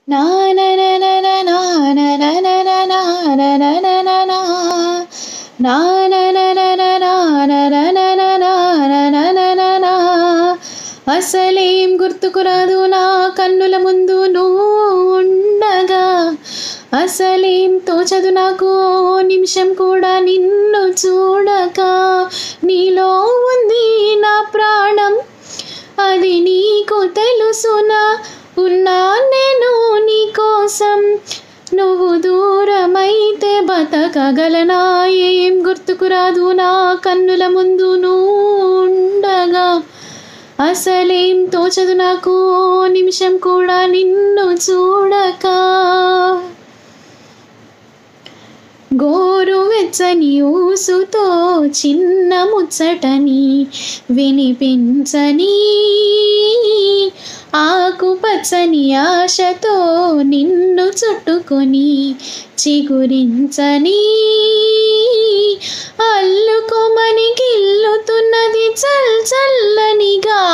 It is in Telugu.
నా నా నా నా నా నా నా నా నా నా నా నా నా నా నా నా. నా నా నా నా నా నా నా నా నా నా నా నా నా నా నా నా. అసలేం గుర్తుకు రాదు నా కన్నుల ముందు నువ్వు ఉండగా అసలేం తోచదు నాకు ఓ నిమిషం కూడా నిన్ను చూడక నీలో ఉంది నా ప్రాణం అది నీకు తెలుసునా ఉన్నా నేను నీ కోసం నువ్వు దూరమైతే బతకగలనా ఏం గుర్తుకు రాదు నా కన్నుల ముందు నువ్వు ఉండగా అసలేం తోచదు నాకు ఓ నిమిషం కూడా నిన్ను చూడక గోరు వెచ్చని ఊసుతో చిన్న ముచ్చటని వినిపించని ఆకుపచ్చని ఆశతో నిన్ను చుట్టుకొని చిగురించని అల్లుకోమని గిల్లుతున్నది చల్ చల్లని గాలి